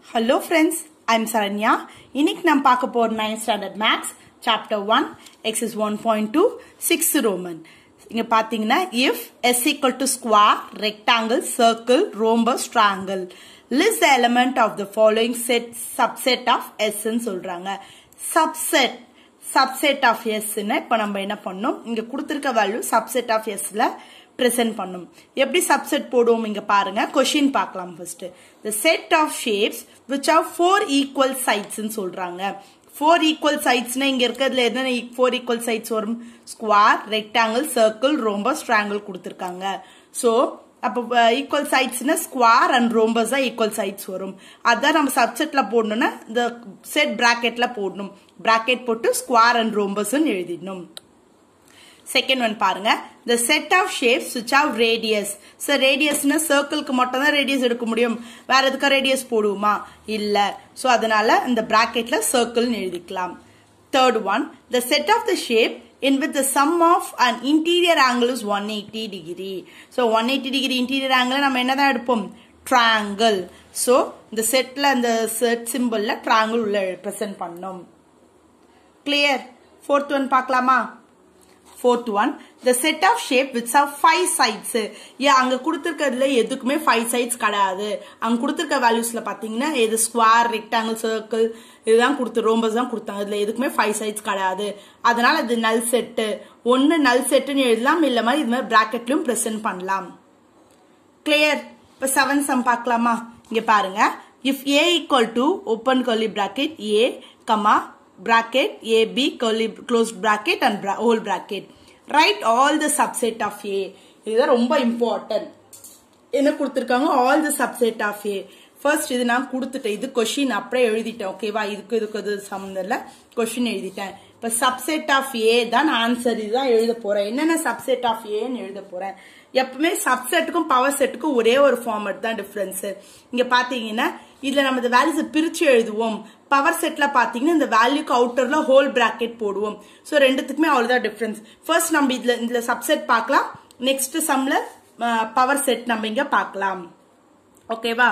Hello friends I'm Saranya இன்னைக்கு நம்ம பார்க்க போற ninth standard maths chapter one exercise one point two six roman இங்க பாத்தீங்கன்னா if S equal to square rectangle circle rhombus triangle list the element of the following set subset of S சொல்றாங்க subset subset of எஸ்ன்னு இப்போ நம்ம என்ன பண்ணோம் இங்க கொடுத்துருக்க வேல்யூ சப்செட் ஆஃப் எஸ்ல பிரசன்ட் பண்ணும் எப்படி சப்செட் போடுவோம் இங்க பாருங்க கொஷின் பார்க்கலாம் first the set of shapes which are four equal sides சொல்றாங்க ஃபோர் ஈக்குவல் சைட்ஸ்னா இங்க இருக்கிறதுல என்ன ஃபோர் ஈக்குவல் சைட்ஸ் வரும் square rectangle circle rhombus triangle கொடுத்துருக்காங்க ஸோ அப்போ ஈக்குவல் சைட்ஸ்னா ஸ்கொயர் அண்ட் ரோம்பஸ் தான் ஈக்குவல் சைட்ஸ் வரும் அதான் நம்ம சப்செட்ல போடணும்னா இந்த செட் பிராக்கெட்ல போடணும் பிராக்கெட் போட்டு ஸ்கொயர் அண்ட் ரோம்பஸ் எழுதிடணும் செகண்ட் ஒன் பாருங்க the set of shapes which of radius sir ரேடியஸ்னா சர்க்கிள்க்கு மட்டும் தான் ரேடியஸ் எடுக்க முடியும் வேற எதுக்கா ரேடியஸ் போடுவோமா இல்ல ஸோ அதனால இந்த பிராக்கெட்ல சர்க்கிள்னு எழுதிக்கலாம் third one the set of the shape in with the sum of an interior angle is 180 degree. So 180 degree interior angle நம்ம என்னதான் எடுப்போம் triangle. So இந்த செட்ல அந்த செட் சிம்பிள்ல triangle உள்ள present பண்ணோம் clear fourth one பார்க்கலாமா fourth one the set of shape which have five sides ஏ அங்க கொடுத்திருக்கிறதுல எதுக்குமே five sides கிடையாது அங்க கொடுத்திருக்க வேல்யூஸ்ல பாத்தீங்கன்னா இது ஸ்கொயர் ரெக்டாங்கிள் சர்க்கிள் இதுதான் கொடுத்து ரோம்பஸ் தான் கொடுத்தாங்க இதுல எதுக்குமே ஃபைவ் சைட்ஸ் கிடையாது அதனால இது நல் செட்டு ஒன்னு நல் செட்டுன்னு எழுதலாம் இல்ல மாதிரி இது மாதிரி பிராக்கெட்லயும் பிரசன்ட் பண்ணலாம் கிளியர் இப்ப செவன் சம் பார்க்கலாமா இங்க பாருங்க if A equal to open curly bracket A comma bracket a b curly closed bracket and bra whole bracket write all the subset of a இதுதான் ரொம்ப இம்பார்ட்டன்ட் என்ன கொடுத்துருக்காங்க all the subset of A first இது நான் கொடுத்துட்டேன் இது question அப்படியே எழுதிட்டேன் ஓகேவா இதுக்கு இதுக்கு இது சம்மந்தம் இல்லை கொஷின் எழுதிட்டேன் இப்போ சப்செட் ஆஃப் ஏ தான் ஆன்சர் இதுதான் எழுத போறேன் என்னென்ன சப்செட் ஆஃப் ஏன்னு எழுத போறேன் எப்பவுமே சப்செட்டுக்கும் பவர் செட்டுக்கும் ஒரே ஒரு ஃபார்மட் தான் டிஃபரன்ஸ் இங்க பாத்தீங்கன்னா இதுல நம்ம இந்த வேல்யூஸ் பிரிச்சு எழுதுவோம் பவர் செட்ல பாத்தீங்கன்னா இந்த வேல்யூக்கு அவுட்டர்ல ஹோல் பிராக்கெட் போடுவோம் ஸோ ரெண்டுத்துக்குமே அவ்வளவுதான் டிஃபரன்ஸ் ஃபர்ஸ்ட் நம்ம இதுல இதுல சப்செட் பார்க்கலாம் நெக்ஸ்ட் சம்ல பவர் செட் நம்ம இங்க பார்க்கலாம் ஓகேவா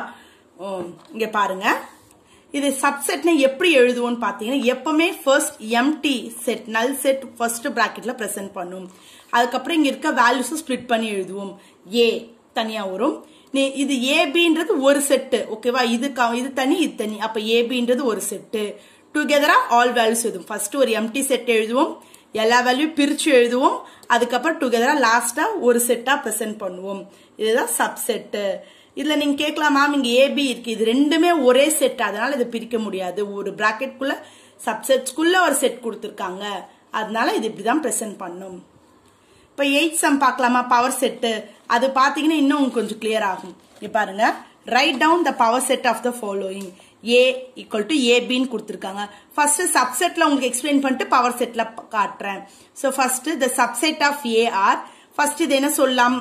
இங்க பாருங்க இது சப்செட்னா எப்படி எழுதுவோம்னு பாத்தீங்கன்னா எப்பவுமே first empty set null set first பிராக்கெட்ல பிரசன்ட் பண்ணும் அதுக்கப்புறம் இங்க இருக்க வேல்யூஸ் ஸ்பிளிட் பண்ணி எழுதுவோம் ஏ தனியா வரும் இது ஏபின்றது ஒரு செட்டு ஓகேவா இது இது தனி இது தனி அப்ப ஏபின்றது ஒரு செட்டு டுகெதரா ஆல் வேல்யூஸ் எழுதும் ஃபர்ஸ்ட் ஒரு எம்டி செட் எழுதுவோம் எல்லா வேல்யூ பிரிச்சு எழுதுவோம் அதுக்கப்புறம் டுகெதரா லாஸ்டா ஒரு செட்டா பிரசன்ட் பண்ணுவோம் இதுதான் சப்செட்டு இதுல நீங்க கேட்கலாம் மேம் இங்க ஏபி இருக்கு இது ரெண்டுமே ஒரே செட் அதனால இதை பிரிக்க முடியாது ஒரு பிராக்கெட்குள்ள சப்செட்ஸ்குள்ள ஒரு செட் கொடுத்துருக்காங்க அதனால இது இப்படிதான் பிரசன்ட் பண்ணும் இப்ப எயிட் சம் பார்க்கலாமா பவர் செட்டு அது பாத்தீங்கன்னா இன்னும் கொஞ்சம் கிளியர் ஆகும் இங்க பாருங்க right down the power set of the following A equal to ஏபின்னு கொடுத்துருக்காங்க ஃபர்ஸ்ட் சப்செட்ல உங்களுக்கு எக்ஸ்பிளைன் பண்ணிட்டு பவர் செட்ல காட்டுறேன் so first the subset of A are first இது என்ன சொல்லலாம்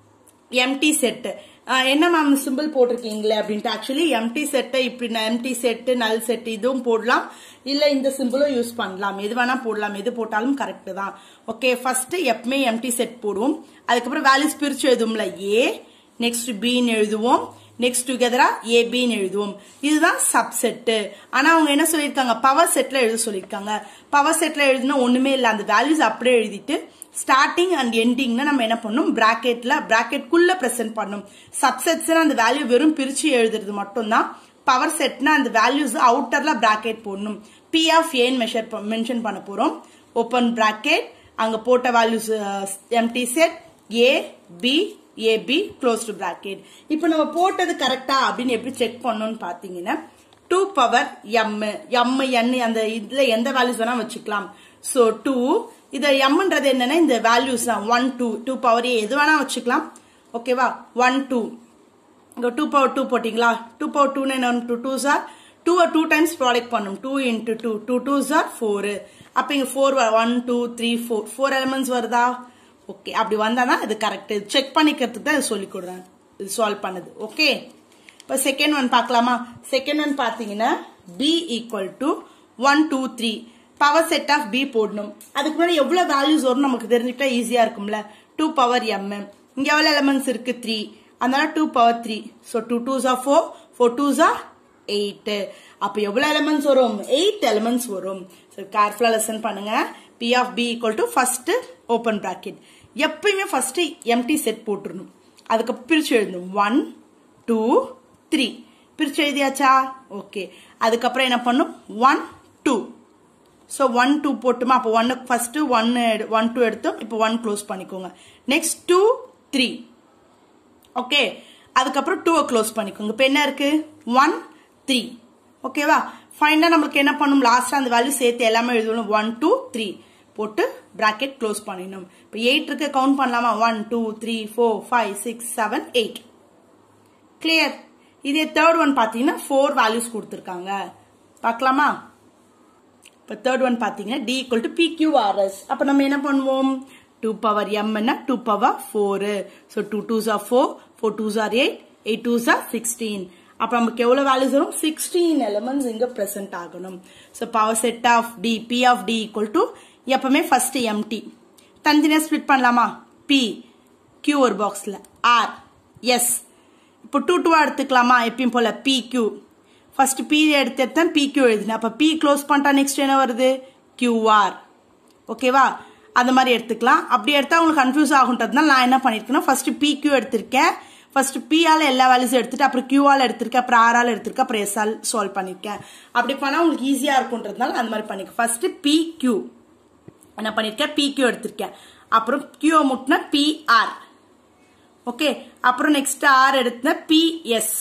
எம்டி செட்டு என்ன மேம் சிம்பிள் போட்டிருக்கீங்களே அப்படின்ட்டு ஆக்சுவலி எம்டி செட்டை இப்படி எம்டி செட்டு நல் செட் இதுவும் போடலாம் இல்ல இந்த சிம்பிளும் யூஸ் பண்ணலாம் எது வேணா போடலாம் எது போட்டாலும் கரெக்ட் தான் ஓகே ஃபர்ஸ்ட் எப்பவுமே எம்டி செட் போடுவோம் அதுக்கப்புறம் வேல்யூஸ் பிரிச்சு எழுதுவோம்ல ஏ நெக்ஸ்ட் பின்னு எழுதுவோம் நெக்ஸ்ட் டுகெதரா ஏபின்னு எழுதுவோம் இதுதான் சப்செட்டு ஆனா அவங்க என்ன சொல்லியிருக்காங்க பவர் செட்ல எழுத சொல்லியிருக்காங்க பவர் செட்ல எழுதுனா ஒண்ணுமே இல்லை அந்த வேல்யூஸ் அப்படியே எழுதிட்டு ஸ்டார்டிங் அண்ட் எண்டிங்னா நம்ம என்ன பண்ணணும் பிராக்கெட்ல பிராக்கெட்குள்ள பிரசன்ட் பண்ணும் சப்செட்ஸ் அந்த வேல்யூ வெறும் பிரிச்சு எழுதுறது மட்டும்தான் பவர் செட்னா அந்த வேல்யூஸ் அவுட்டர்ல பிராக்கெட் போடணும் பி ஆஃப் ஏன்னு மெஷர் மென்ஷன் பண்ண போறோம் ஓப்பன் பிராக்கெட் அங்க போட்ட values empty set A B AB close to bracket இப்போ நம்ம போட்டது கரெக்டா அப்படின்னு எப்படி செக் பண்ணணும்னு பாத்தீங்கன்னா two power M M N அந்த இதுல எந்த வேல்யூஸ் வேணா வச்சுக்கலாம் ஸோ டூ இது எம்ன்றது என்னன்னா இந்த வேல்யூஸ் தான் ஒன் டூ டூ பவர் எது வேணா வச்சுக்கலாம் ஓகேவா ஒன் டூ இங்க டூ பவர் டூ போட்டிங்களா two power two nine one two two sir two two times product பண்ணும் two into two two two sir four அப்ப இங்க four one two three four four elements வருதா okay அப்படி வந்தாதான் இது correct check பண்ணிக்கிறதுக்கு தான் சொல்லி கொடுறேன் இது சால்வ் பண்ணது ஓகே இப்போ செகண்ட் ஒன் பார்க்கலாமா செகண்ட் ஒன் பார்த்தீங்கன்னா B equal to one two three power set of B போடணும் அதுக்கு முன்னாடி எவ்வளவு வேல்யூஸ் வரும் நமக்கு தெரிஞ்சுக்கிட்டா ஈஸியா இருக்கும்ல டூ பவர் எம் இங்க எவ்வளவு எலமெண்ட்ஸ் இருக்கு த்ரீ அதனால two power three so two two ஜா ஃபோர் ஃபோர் டூ ஜா எயிட் அப்ப எவ்வளவு எலிமெண்ட்ஸ் வரும் எயிட் எலிமெண்ட்ஸ் வரும் கேர்ஃபுல்லா லெசன் பண்ணுங்க P of B equal to first open bracket எப்பயுமே ஃபர்ஸ்ட் எம்டி செட் போட்டுருணும் அதுக்கு பிரிச்சு எழுதணும் ஒன் டூ த்ரீ பிரிச்சு எழுதியாச்சா ஓகே அதுக்கப்புறம் என்ன பண்ணும் one two so one two போட்டுமா அப்போ ஒன்னு ஃபர்ஸ்ட் ஒன் ஒன் டூ எடுத்தோம் இப்போ ஒன் க்ளோஸ் பண்ணிக்கோங்க நெக்ஸ்ட் டூ த்ரீ ஓகே அதுக்கப்புறம் டூவை க்ளோஸ் பண்ணிக்கோங்க இப்போ என்ன இருக்கு ஒன் த்ரீ ஓகேவா ஃபைனலாக நம்மளுக்கு என்ன பண்ணும் லாஸ்ட்டாக அந்த வேல்யூ சேர்த்து எல்லாமே எழுதணும் ஒன் டூ த்ரீ போட்டு பிராக்கெட் க்ளோஸ் பண்ணிடணும் இப்போ எயிட் இருக்கு கவுண்ட் பண்ணலாமா one two three four five six seven eight clear இதே தேர்ட் ஒன் பார்த்தீங்கன்னா ஃபோர் வேல்யூஸ் கொடுத்துருக்காங்க பார்க்கலாமா இப்போ தேர்ட் ஒன் பார்த்தீங்கன்னா டி ஈக்குவல் டு பிக்யூஆர்எஸ் அப்போ நம்ம என்ன பண்ணுவோம் டூ பவர் எம்னா two power four so two twos are four four twos are eight eight twos are sixteen அப்போ நமக்கு எவ்வளோ வேல்யூஸ் வரும் சிக்ஸ்டீன் எலிமெண்ட்ஸ் இங்கே ப்ரெசென்ட் ஆகணும் so power set of T P of T equal to எப்பவுமே first empty தனித்தனியாக split பண்ணலாமா P Q ஒரு பாக்ஸில் ஆர் எஸ் இப்போ டூ டூவா எடுத்துக்கலாமா எப்பயும் போல பி கியூ ஃபர்ஸ்ட் பி எடுத்து எடுத்தேன் பி கியூ எழுதினேன் அப்போ பி க்ளோஸ் பண்ணிட்டா நெக்ஸ்ட் என்ன வருது கியூஆர் ஓகேவா அந்த மாதிரி எடுத்துக்கலாம் அப்படி எடுத்தா உங்களுக்கு கன்ஃபியூஸ் ஆகுன்றதுனால நான் என்ன பண்ணிருக்கேன்னா ஃபர்ஸ்ட் பி கியூ எடுத்திருக்கேன் ஃபர்ஸ்ட் பி ஆல எல்லா வேல்யூஸும் எடுத்துட்டு அப்புறம் கியூ ஆல் எடுத்திருக்கேன் அப்புறம் ஆர் ஆல் எடுத்திருக்கேன் அப்புறம் எஸ் ஆல் சால்வ் பண்ணிருக்கேன் அப்படி பண்ணா உங்களுக்கு ஈஸியா இருக்குன்றதுனால அந்த மாதிரி பண்ணிக்க ஃபர்ஸ்ட் பி கியூ என்ன பண்ணிருக்கேன் பி கியூ எடுத்திருக்கேன் அப்புறம் கியூ முட்டினா பி ஆர் ஓகே அப்புறம் நெக்ஸ்ட் ஆர் எடுத்த பிஎஸ்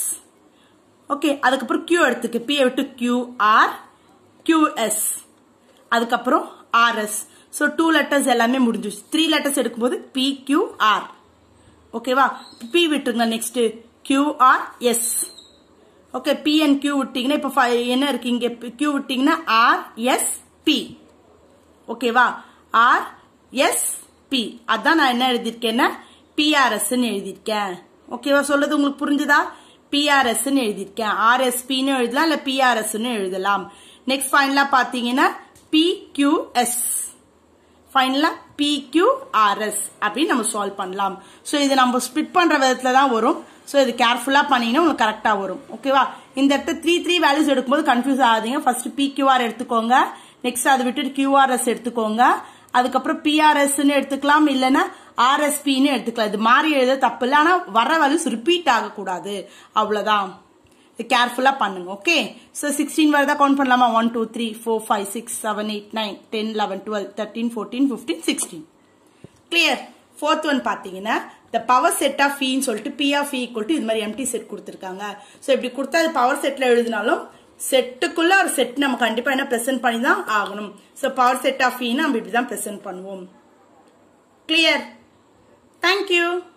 ஓகே அதுக்கப்புறம் கியூ எடுத்துக்கு பி விட்டு கியூ ஆர் கியூஎஸ் அதுக்கப்புறம் ஆர்எஸ் ஸோ டூ லெட்டர்ஸ் எல்லாமே முடிஞ்சிச்சு த்ரீ லெட்டர்ஸ் எடுக்கும்போது பி கியூ ஆர் ஓகேவா பி விட்டுருங்க next Q R S okay P and Q விட்டீங்கன்னா இப்போ என்ன இருக்கு இங்க கியூ விட்டீங்கன்னா ஆர் எஸ் பி ஓகேவா ஆர் எஸ் பி அதான் நான் என்ன எழுதியிருக்கேன்னா பிஆர்எஸ் எழுதியிருக்கேன் ஓகேவா சொல்றது உங்களுக்கு புரிஞ்சுதா பிஆர்எஸ் எழுதியிருக்கேன் ஆர்எஸ்பின்னு எழுதலாம் இல்ல பிஆர்எஸ் எழுதலாம் நெக்ஸ்ட் ஃபைனலா பாத்தீங்கன்னா பிக்யூஎஸ் ஃபைனலா பிக்யூஆர்எஸ் அப்படின்னு நம்ம சால்வ் பண்ணலாம் ஸோ இது நம்ம ஸ்பிட் பண்ற விதத்துல தான் வரும் ஸோ இது கேர்ஃபுல்லா பண்ணீங்கன்னா உங்களுக்கு கரெக்டா வரும் ஓகேவா இந்த இடத்துல த்ரீ த்ரீ வேல்யூஸ் எடுக்கும்போது கன்ஃபியூஸ் ஆகாதீங்க ஃபர்ஸ்ட் பிக்யூஆர் எடுத்துக்கோங்க நெக்ஸ்ட் அதை விட்டுட்டு கியூஆர்எஸ் எடுத்துக்கோங்க அதுக்கப்புறம் பிஆர்எஸ்ன்னு எடுத்துக்கலாம் இல்லைன்னா ஆர்எஸ்பின்னு எடுத்துக்கலாம் இது மாறி எழுத தப்பு இல்லை ஆனால் வர வேல்யூஸ் ரிப்பீட் ஆகக்கூடாது அவ்வளோதான் இது கேர்ஃபுல்லாக பண்ணுங்க ஓகே ஸோ சிக்ஸ்டீன் வரதா கவுண்ட் பண்ணலாமா one two three four five six seven eight nine ten eleven twelve thirteen fourteen fifteen sixteen clear fourth one பார்த்தீங்கன்னா இந்த பவர் செட் ஆஃப் ஃபீன்னு சொல்லிட்டு P of phi equal to இது மாதிரி empty set கொடுத்துருக்காங்க so இப்படி கொடுத்தா அது பவர் செட்டில் எழுதினாலும் செட்டுக்குள்ள ஒரு செட் நம்ம கண்டிப்பா என்ன பிரசன்ட் பண்ணி தான் ஆகணும் ஸோ பவர் செட் ஆஃப் ஃபீன்னு நம்ம இப்படி தான் பிரசன்ட் பண்ணுவோம் கிளியர் தேங்க்யூ